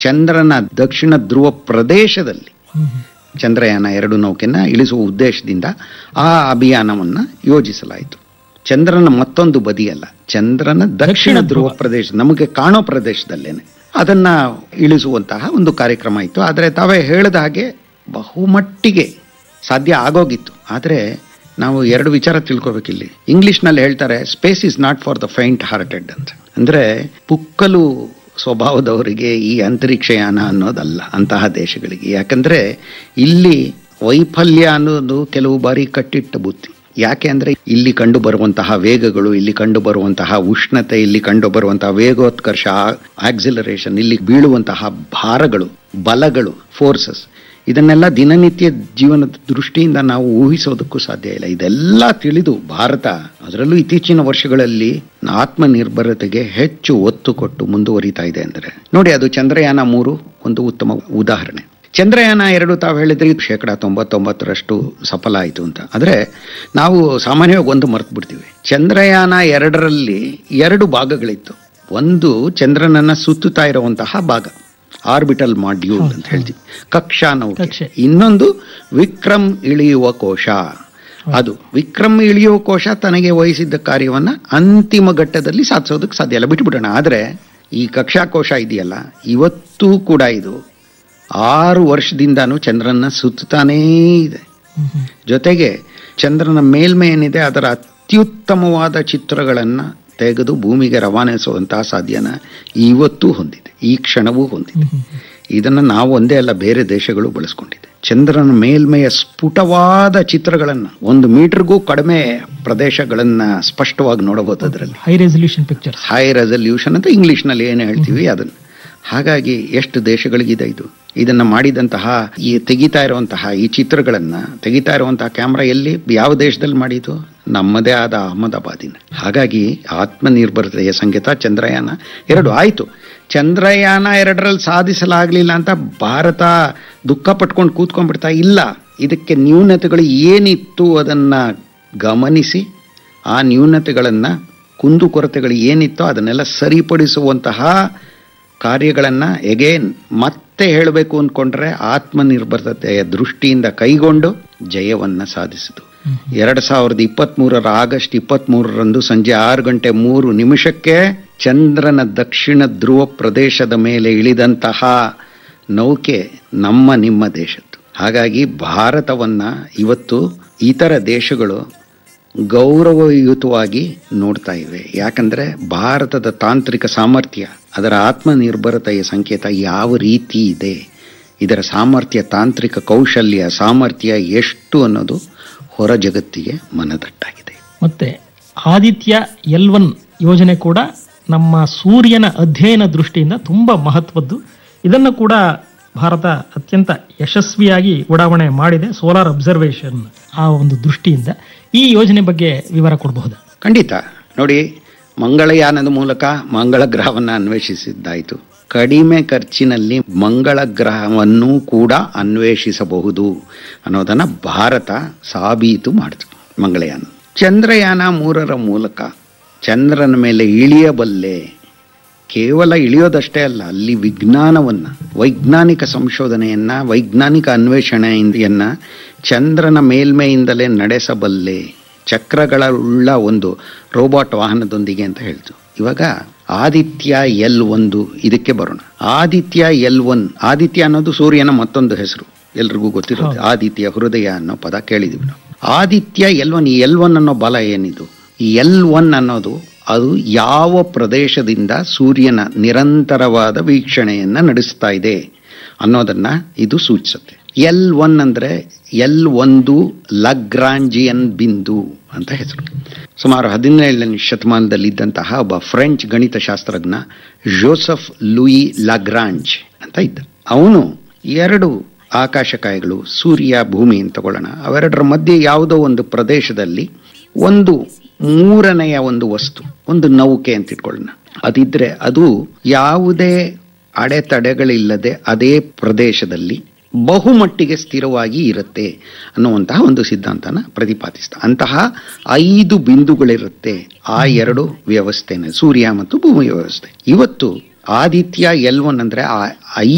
ಚಂದ್ರನ ದಕ್ಷಿಣ ಧ್ರುವ ಪ್ರದೇಶದಲ್ಲಿ ಚಂದ್ರಯಾನ ಎರಡು ನೌಕೆನ ಇಳಿಸುವ ಉದ್ದೇಶದಿಂದ ಆ ಅಭಿಯಾನವನ್ನು ಯೋಜಿಸಲಾಯಿತು ಚಂದ್ರನ ಮತ್ತೊಂದು ಬದಿಯಲ್ಲ ಚಂದ್ರನ ದಕ್ಷಿಣ ಧ್ರುವ ಪ್ರದೇಶ ನಮಗೆ ಕಾಣೋ ಪ್ರದೇಶದಲ್ಲೇನೆ ಅದನ್ನ ಇಳಿಸುವಂತಹ ಒಂದು ಕಾರ್ಯಕ್ರಮ ಇತ್ತು ಆದರೆ ತಾವೇ ಹೇಳಿದ ಹಾಗೆ ಬಹುಮಟ್ಟಿಗೆ ಸಾಧ್ಯ ಆಗೋಗಿತ್ತು ಆದರೆ ನಾವು ಎರಡು ವಿಚಾರ ತಿಳ್ಕೊಬೇಕಿಲ್ಲಿ ಇಂಗ್ಲಿಷ್ನಲ್ಲಿ ಹೇಳ್ತಾರೆ space is not for the faint hearted ಅಂತ ಅಂದ್ರೆ ಪುಕ್ಕಲು ಸ್ವಭಾವದವರಿಗೆ ಈ ಅಂತರಿಕ್ಷಯಾನ ಅನ್ನೋದಲ್ಲ ಅಂತಹ ದೇಶಗಳಿಗೆ ಯಾಕಂದ್ರೆ ಇಲ್ಲಿ ವೈಫಲ್ಯ ಅನ್ನೋದು ಕೆಲವು ಬಾರಿ ಕಟ್ಟಿಟ್ಟ ಬುತ್ತಿ ಯಾಕೆ ಅಂದ್ರೆ ಇಲ್ಲಿ ಕಂಡು ಬರುವಂತಹ ವೇಗಗಳು ಇಲ್ಲಿ ಕಂಡು ಬರುವಂತಹ ಉಷ್ಣತೆ ಇಲ್ಲಿ ಕಂಡು ಬರುವಂತಹ ವೇಗೋತ್ಕರ್ಷ ಆಕ್ಸಿಲರೇಷನ್ ಇಲ್ಲಿ ಬೀಳುವಂತಹ ಭಾರಗಳು ಬಲಗಳು ಫೋರ್ಸಸ್ ಇದನ್ನೆಲ್ಲ ದಿನನಿತ್ಯ ಜೀವನದ ದೃಷ್ಟಿಯಿಂದ ನಾವು ಊಹಿಸೋದಕ್ಕೂ ಸಾಧ್ಯ ಇಲ್ಲ ಇದೆಲ್ಲ ತಿಳಿದು ಭಾರತ ಅದರಲ್ಲೂ ಇತ್ತೀಚಿನ ವರ್ಷಗಳಲ್ಲಿ ಆತ್ಮನಿರ್ಭರತೆಗೆ ಹೆಚ್ಚು ಒತ್ತು ಕೊಟ್ಟು ಮುಂದುವರಿತಾ ಇದೆ ಅಂದರೆ ನೋಡಿ ಅದು ಚಂದ್ರಯಾನ ಮೂರು ಒಂದು ಉತ್ತಮ ಉದಾಹರಣೆ ಚಂದ್ರಯಾನ ಎರಡು ತಾವು ಹೇಳಿದ್ರಿ ಶೇಕಡ ತೊಂಬತ್ತೊಂಬತ್ತರಷ್ಟು ಸಫಲ ಆಯಿತು ಅಂತ ಆದರೆ ನಾವು ಸಾಮಾನ್ಯವಾಗಿ ಒಂದು ಮರ್ತು ಬಿಡ್ತೀವಿ ಚಂದ್ರಯಾನ ಎರಡರಲ್ಲಿ ಎರಡು ಭಾಗಗಳಿತ್ತು ಒಂದು ಚಂದ್ರನನ್ನ ಸುತ್ತುತ್ತಾ ಇರುವಂತಹ ಭಾಗ ಆರ್ಬಿಟಲ್ ಮಾಡ್ಯೂಲ್ ಅಂತ ಹೇಳ್ತೀವಿ ಕಕ್ಷಾ ನೌಕೆ ಕಕ್ಷೆ. ಇನ್ನೊಂದು ವಿಕ್ರಮ್ ಇಳಿಯುವ ಕೋಶ ಅದು ವಿಕ್ರಮ್ ಇಳಿಯುವ ಕೋಶ ತನಗೆ ವಹಿಸಿದ್ದ ಕಾರ್ಯವನ್ನ ಅಂತಿಮ ಘಟ್ಟದಲ್ಲಿ ಸಾಧಿಸೋದಕ್ಕೆ ಸಾಧ್ಯ ಇಲ್ಲ ಬಿಟ್ಬಿಡೋಣ ಆದರೆ ಈ ಕಕ್ಷಾ ಕೋಶ ಇದೆಯಲ್ಲ ಇವತ್ತೂ ಕೂಡ ಇದು ಆರು ವರ್ಷದಿಂದಾನು ಚಂದ್ರನ ಸುತ್ತಾನೇ ಇದೆ ಜೊತೆಗೆ ಚಂದ್ರನ ಮೇಲ್ಮೈ ಏನಿದೆ ಅದರ ಅತ್ಯುತ್ತಮವಾದ ಚಿತ್ರಗಳನ್ನು ತೆಗೆದು ಭೂಮಿಗೆ ರವಾನಿಸುವಂತಹ ಸಾಧ್ಯನ ಇವತ್ತೂ ಹೊಂದಿದೆ ಈ ಕ್ಷಣವೂ ಹೊಂದಿದೆ ಇದನ್ನು ನಾವು ಒಂದೇ ಅಲ್ಲ ಬೇರೆ ದೇಶಗಳು ಬಳಸ್ಕೊಂಡಿದೆ ಚಂದ್ರನ ಮೇಲ್ಮೆಯ ಸ್ಫುಟವಾದ ಚಿತ್ರಗಳನ್ನು ಒಂದು ಮೀಟರ್ಗೂ ಕಡಿಮೆ ಪ್ರದೇಶಗಳನ್ನ ಸ್ಪಷ್ಟವಾಗಿ ನೋಡಬಹುದು ಅದರಲ್ಲಿ high resolution pictures high resolution ಅಂತ ಇಂಗ್ಲಿಷ್ನಲ್ಲಿ ಏನು ಹೇಳ್ತೀವಿ ಅದನ್ನು ಹಾಗಾಗಿ ಎಷ್ಟು ದೇಶಗಳಿಗಿದೆ ಇದು ಇದನ್ನ ಮಾಡಿದಂತಹ ಈ ತೆಗಿತಾ ಇರುವಂತಹ ಈ ಚಿತ್ರಗಳನ್ನ ತೆಗಿತಾ ಇರುವಂತಹ ಕ್ಯಾಮ್ರಾ ಎಲ್ಲಿ ಯಾವ ದೇಶದಲ್ಲಿ ಮಾಡಿದ್ದು ನಮ್ಮದೇ ಆದ ಅಹಮದಾಬಾದಿನ ಹಾಗಾಗಿ ಆತ್ಮನಿರ್ಭರತೆಯ ಸಂಕೇತ ಚಂದ್ರಯಾನ ಎರಡು ಆಯ್ತು ಚಂದ್ರಯಾನ ಎರಡರಲ್ಲಿ ಸಾಧಿಸಲಾಗಲಿಲ್ಲ ಅಂತ ಭಾರತ ದುಃಖ ಪಟ್ಕೊಂಡು ಕೂತ್ಕೊಂಡ್ಬಿಡ್ತಾ ಇಲ್ಲ ಇದಕ್ಕೆ ನ್ಯೂನತೆಗಳು ಏನಿತ್ತು ಅದನ್ನ ಗಮನಿಸಿ ಆ ನ್ಯೂನತೆಗಳನ್ನು ಕುಂದುಕೊರತೆಗಳು ಏನಿತ್ತೋ ಅದನ್ನೆಲ್ಲ ಸರಿಪಡಿಸುವಂತಹ ಕಾರ್ಯಗಳನ್ನು ಎಗೇನ್ ಮತ್ತೆ ಹೇಳಬೇಕು ಅಂದ್ಕೊಂಡ್ರೆ ಆತ್ಮನಿರ್ಭರತೆಯ ದೃಷ್ಟಿಯಿಂದ ಕೈಗೊಂಡು ಜಯವನ್ನ ಸಾಧಿಸಿತು ಎರಡು ಸಾವಿರದ ಇಪ್ಪತ್ತ್ಮೂರರ ಆಗಸ್ಟ್ ಇಪ್ಪತ್ತ್ಮೂರರಂದು ಸಂಜೆ ಆರು ಗಂಟೆ ಮೂರು ನಿಮಿಷಕ್ಕೆ ಚಂದ್ರನ ದಕ್ಷಿಣ ಧ್ರುವ ಪ್ರದೇಶದ ಮೇಲೆ ಇಳಿದಂತಹ ನೌಕೆ ನಮ್ಮ ನಿಮ್ಮ ದೇಶದ್ದು ಹಾಗಾಗಿ ಭಾರತವನ್ನ ಇವತ್ತು ಇತರ ದೇಶಗಳು ಗೌರವಯುತವಾಗಿ ನೋಡ್ತಾ ಇವೆ ಯಾಕಂದ್ರೆ ಭಾರತದ ತಾಂತ್ರಿಕ ಸಾಮರ್ಥ್ಯ ಅದರ ಆತ್ಮನಿರ್ಭರತೆಯ ಸಂಕೇತ ಯಾವ ರೀತಿ ಇದೆ ಇದರ ಸಾಮರ್ಥ್ಯ ತಾಂತ್ರಿಕ ಕೌಶಲ್ಯ ಸಾಮರ್ಥ್ಯ ಎಷ್ಟು ಅನ್ನೋದು ಹೊರ ಜಗತ್ತಿಗೆ ಮನದಟ್ಟಾಗಿದೆ ಮತ್ತೆ ಆದಿತ್ಯ ಎಲ್ ಒನ್ ಯೋಜನೆ ಕೂಡ ನಮ್ಮ ಸೂರ್ಯನ ಅಧ್ಯಯನ ದೃಷ್ಟಿಯಿಂದ ತುಂಬ ಮಹತ್ವದ್ದು ಇದನ್ನು ಕೂಡ ಭಾರತ ಅತ್ಯಂತ ಯಶಸ್ವಿಯಾಗಿ ಉಡಾವಣೆ ಮಾಡಿದೆ ಸೋಲಾರ್ ಅಬ್ಸರ್ವೇಷನ್ ಆ ಒಂದು ದೃಷ್ಟಿಯಿಂದ ಈ ಯೋಜನೆ ಬಗ್ಗೆ ವಿವರ ಕೊಡಬಹುದಾ ಖಂಡಿತ ನೋಡಿ ಮಂಗಳಯಾನದ ಮೂಲಕ ಮಂಗಳ ಗ್ರಹವನ್ನು ಅನ್ವೇಷಿಸಿದ್ದಾಯಿತು ಕಡಿಮೆ ಖರ್ಚಿನಲ್ಲಿ ಮಂಗಳ ಗ್ರಹವನ್ನು ಕೂಡ ಅನ್ವೇಷಿಸಬಹುದು ಅನ್ನೋದನ್ನ ಭಾರತ ಸಾಬೀತು ಮಾಡಿತು ಮಂಗಳಯಾನ ಚಂದ್ರಯಾನ ಮೂರರ ಮೂಲಕ ಚಂದ್ರನ ಮೇಲೆ ಇಳಿಯಬಲ್ಲೆ ಕೇವಲ ಇಳಿಯೋದಷ್ಟೇ ಅಲ್ಲ ಅಲ್ಲಿ ವಿಜ್ಞಾನವನ್ನ ವೈಜ್ಞಾನಿಕ ಸಂಶೋಧನೆಯನ್ನ ವೈಜ್ಞಾನಿಕ ಅನ್ವೇಷಣೆಯನ್ನ ಚಂದ್ರನ ಮೇಲ್ಮೈಯಿಂದಲೇ ನಡೆಸಬಲ್ಲೆ ಚಕ್ರಗಳುಳ್ಳ ಒಂದು ರೋಬೋಟ್ ವಾಹನದೊಂದಿಗೆ ಅಂತ ಹೇಳ್ತು ಇವಾಗ ಆದಿತ್ಯ ಎಲ್ ಒಂದು ಇದಕ್ಕೆ ಬರೋಣ ಆದಿತ್ಯ ಎಲ್ ಒನ್ ಆದಿತ್ಯ ಅನ್ನೋದು ಸೂರ್ಯನ ಮತ್ತೊಂದು ಹೆಸರು ಎಲ್ರಿಗೂ ಗೊತ್ತಿರುತ್ತೆ ಆದಿತ್ಯ ಹೃದಯ ಅನ್ನೋ ಪದ ಕೇಳಿದೀವಿ ನಾವು ಆದಿತ್ಯ ಎಲ್ ಒನ್ ಈ ಎಲ್ ಒನ್ ಅನ್ನೋ ಬಲ ಏನಿದು ಈ ಎಲ್ ಒನ್ ಅನ್ನೋದು ಅದು ಯಾವ ಪ್ರದೇಶದಿಂದ ಸೂರ್ಯನ ನಿರಂತರವಾದ ವೀಕ್ಷಣೆಯನ್ನ ನಡೆಸ್ತಾ ಇದೆ ಅನ್ನೋದನ್ನ ಇದು ಸೂಚಿಸುತ್ತೆ ಎಲ್ ಒನ್ ಅಂದ್ರೆ ಎಲ್ ಒಂದು ಲಗ್ರಾಂಜಿಯನ್ ಬಿಂದು ಅಂತ ಹೆಸರು ಸುಮಾರು ಹದಿನೇಳನೇ ಶತಮಾನದಲ್ಲಿ ಇದ್ದಂತಹ ಒಬ್ಬ ಫ್ರೆಂಚ್ ಗಣಿತಶಾಸ್ತ್ರಜ್ಞ ಜೋಸಫ್ ಲೂಯಿ ಲಾಗ್ರಾಂಜ್ ಅಂತ ಇದ್ದ ಅವನು ಎರಡು ಆಕಾಶಕಾಯಗಳು ಸೂರ್ಯ ಭೂಮಿ ಅಂತ ತಗೊಳ್ಳೋಣ ಅವೆರಡರ ಮಧ್ಯೆ ಯಾವುದೋ ಒಂದು ಪ್ರದೇಶದಲ್ಲಿ ಒಂದು ಮೂರನೆಯ ಒಂದು ವಸ್ತು ಒಂದು ನೌಕೆ ಅಂತ ಇಟ್ಕೊಳ್ಳೋಣ ಅದಿದ್ರೆ ಅದು ಯಾವುದೇ ಅಡೆತಡೆಗಳಿಲ್ಲದೆ ಅದೇ ಪ್ರದೇಶದಲ್ಲಿ ಬಹುಮಟ್ಟಿಗೆ ಸ್ಥಿರವಾಗಿ ಇರುತ್ತೆ ಅನ್ನುವಂತಹ ಒಂದು ಸಿದ್ಧಾಂತನ ಪ್ರತಿಪಾದಿಸ್ತಾ ಅಂತಹ ಐದು ಬಿಂದುಗಳಿರುತ್ತೆ ಆ ಎರಡು ವ್ಯವಸ್ಥೆನ ಸೂರ್ಯ ಮತ್ತು ಭೂಮಿ ವ್ಯವಸ್ಥೆ ಇವತ್ತು ಆದಿತ್ಯ ಎಲ್ ಒನ್ ಅಂದ್ರೆ ಆ